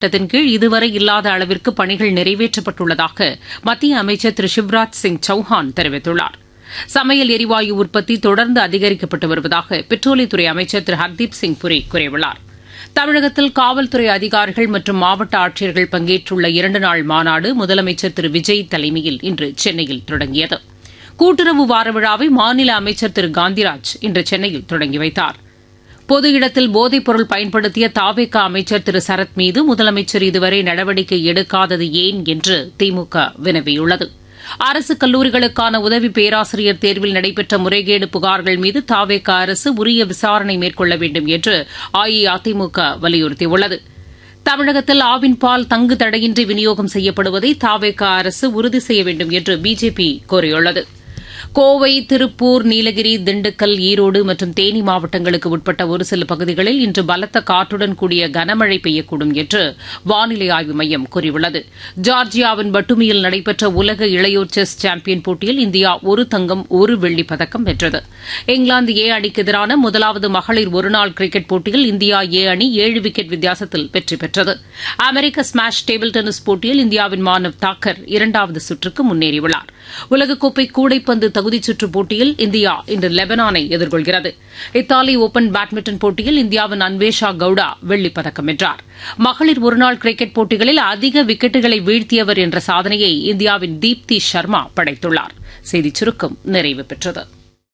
திட்டத்தின் கீழ் இதுவரை இல்லாத அளவிற்கு பணிகள் நிறைவேற்றப்பட்டுள்ளதாக மத்திய அமைச்சர் திரு சிவராஜ் சிங் சௌஹான் தெரிவித்துள்ளார் சமையல் எரிவாயு உற்பத்தி தொடர்ந்து அதிகரிக்கப்பட்டு வருவதாக பெட்ரோலியத்துறை அமைச்சர் திரு ஹர்தீப் சிங் புரி கூறியுள்ளார் தமிழகத்தில் காவல்துறை அதிகாரிகள் மற்றும் மாவட்ட ஆட்சியர்கள் பங்கேற்றுள்ள இரண்டு நாள் மாநாடு முதலமைச்சர் திரு விஜய் தலைமையில் இன்று சென்னையில் தொடங்கியது கூட்டுறவு வார விழாவை மாநில அமைச்சர் திரு காந்திராஜ் இன்று சென்னையில் தொடங்கி வைத்தார் பொது இடத்தில் போதைப் பொருள் பயன்படுத்திய தாவேக அமைச்சர் திரு சரத் மீது முதலமைச்சர் இதுவரை நடவடிக்கை எடுக்காதது ஏன் என்று திமுக வினவியுள்ளது அரசு கல்லூரிகளுக்கான உதவி பேராசிரியர் தேர்வில் நடைபெற்ற முறைகேடு புகார்கள் மீது தாவேக அரசு உரிய விசாரணை மேற்கொள்ள வேண்டும் என்று அஇஅதிமுக வலியுறுத்தியுள்ளது தமிழகத்தில் ஆவின் பால் தங்கு தடையின்றி விநியோகம் செய்யப்படுவதை தாவேக அரசு உறுதி செய்ய வேண்டும் என்று பிஜேபி கோரியுள்ளது கோவை திருப்பூர் நீலகிரி திண்டுக்கல் ஈரோடு மற்றும் தேனி மாவட்டங்களுக்கு உட்பட்ட ஒரு சில பகுதிகளில் இன்று பலத்த காற்றுடன் கூடிய கனமழை பெய்யக்கூடும் என்று வானிலை ஆய்வு மையம் கூறியுள்ளது ஜார்ஜியாவின் பட்டுமியில் நடைபெற்ற உலக இளையோர் செஸ் சாம்பியன் போட்டியில் இந்தியா ஒரு தங்கம் ஒரு வெள்ளிப் பதக்கம் வென்றது இங்கிலாந்து ஏ அணிக்கு எதிரான முதலாவது மகளிர் ஒருநாள் கிரிக்கெட் போட்டியில் இந்தியா ஏ அணி ஏழு விக்கெட் வித்தியாசத்தில் வெற்றி பெற்றது அமெரிக்க ஸ்மாஷ் டேபிள் டென்னிஸ் போட்டியில் இந்தியாவின் மானவ் தாக்கர் இரண்டாவது சுற்றுக்கு முன்னேறியுள்ளார் உலகக்கோப்பை கூடைப்பந்து தகுதிச் சுற்றுப் போட்டியில் இந்தியா இன்று லெபனானை எதிர்கொள்கிறது இத்தாலி ஓபன் பேட்மிண்டன் போட்டியில் இந்தியாவின் அன்வேஷா கவுடா வெள்ளிப் பதக்கம் வென்றார் மகளிர் ஒருநாள் கிரிக்கெட் போட்டிகளில் அதிக விக்கெட்டுகளை வீழ்த்தியவர் என்ற சாதனையை இந்தியாவின் தீப்தி சர்மா படைத்துள்ளார் செய்திச் சுருக்கம் நிறைவு பெற்றது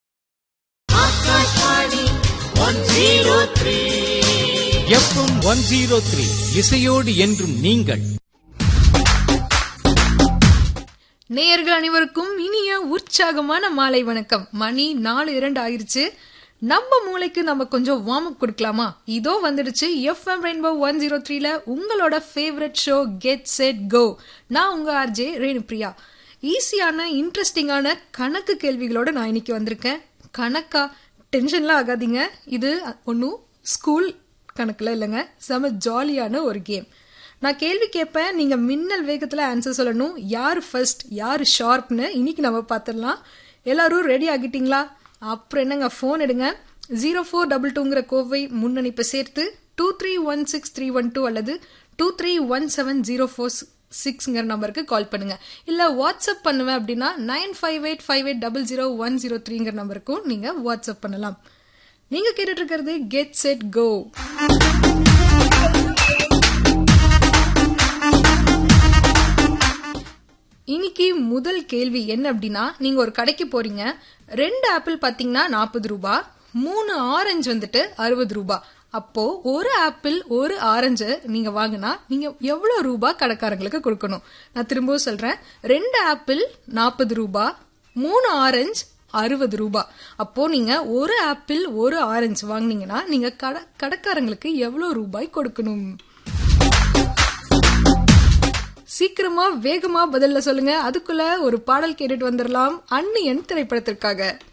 எஃப்எம் ஒன் ஜீரோ த்ரீ இசையோடு என்றும் நீங்கள் நேயர்கள் அனைவருக்கும் இனிய உற்சாகமான மாலை வணக்கம் மணி நாலு இரண்டு ஆயிருச்சு நம்ம மூளைக்கு நம்ம கொஞ்சம் வார்ம் அப் கொடுக்கலாமா இதோ வந்துடுச்சு எஃப்எம் ரெயின்போ ஒன் ஜீரோ த்ரீல உங்களோட favourite show get set go நான் உங்க ஆர்ஜே ரேணுபிரியா ஈஸியான இன்ட்ரெஸ்டிங்கான கணக்கு கேள்விகளோட நான் இன்னைக்கு வந்திருக்கேன் கணக்கா டென்ஷன்லாம் ஆகாதீங்க இது ஒன்றும் ஸ்கூல் கணக்கில் இல்லைங்க செம ஜாலியான ஒரு கேம் நான் கேள்வி கேட்பேன் நீங்க மின்னல் வேகத்துல ஆன்சர் சொல்லணும் யார் ஃபர்ஸ்ட் யார் ஷார்ப்னு இன்னைக்கு நம்ம பார்த்துடலாம் எல்லாரும் ரெடி ஆகிட்டீங்களா அப்புறம் என்னங்க ஃபோன் எடுங்க ஜீரோ ஃபோர் டபுள் டூங்கிற கோவை முன்னணிப்பை சேர்த்து two three one six three one two அல்லது two three one seven zero four சிக்ஸ்ங்கிற நம்பருக்கு கால் பண்ணுங்க இல்ல வாட்ஸ்அப் பண்ணுவேன் அப்படின்னா nine five eight five eight double zero one zero த்ரீங்கிற நம்பருக்கும் நீங்க வாட்ஸ்அப் பண்ணலாம் நீங்க கேட்டுட்டு இருக்கிறது கெட் செட் கோ இன்னைக்கு முதல் கேள்வி என்ன அப்படின்னா நீங்க ஒரு கடைக்கு போறீங்க ரெண்டு ஆப்பிள் பாத்தீங்கன்னா நாற்பது ரூபாய் மூணு ஆரஞ்சு வந்துட்டு அறுபது ரூபாய் அப்போ ஒரு ஆப்பிள் ஒரு ஆரஞ்சு நீங்க வாங்கினா நீங்க எவ்வளவு ரூபாய் கடைக்காரங்களுக்கு கொடுக்கணும் நான் திரும்பவும் சொல்றேன் ரெண்டு ஆப்பிள் நாற்பது ரூபாய் மூணு ஆரஞ்சு அறுபது ரூபாய் அப்போ நீங்க ஒரு ஆப்பிள் ஒரு ஆரஞ்சு வாங்குனீங்கன்னா நீங்க கடை கடைக்காரங்களுக்கு எவ்வளவு ரூபாய் கொடுக்கணும் சீக்கிரமா வேகமா பதில்ல சொல்லுங்க அதுக்குள்ள ஒரு பாடல் கேட்டுட்டு வந்துடலாம் அன்னியன் திரைப்படத்திற்காக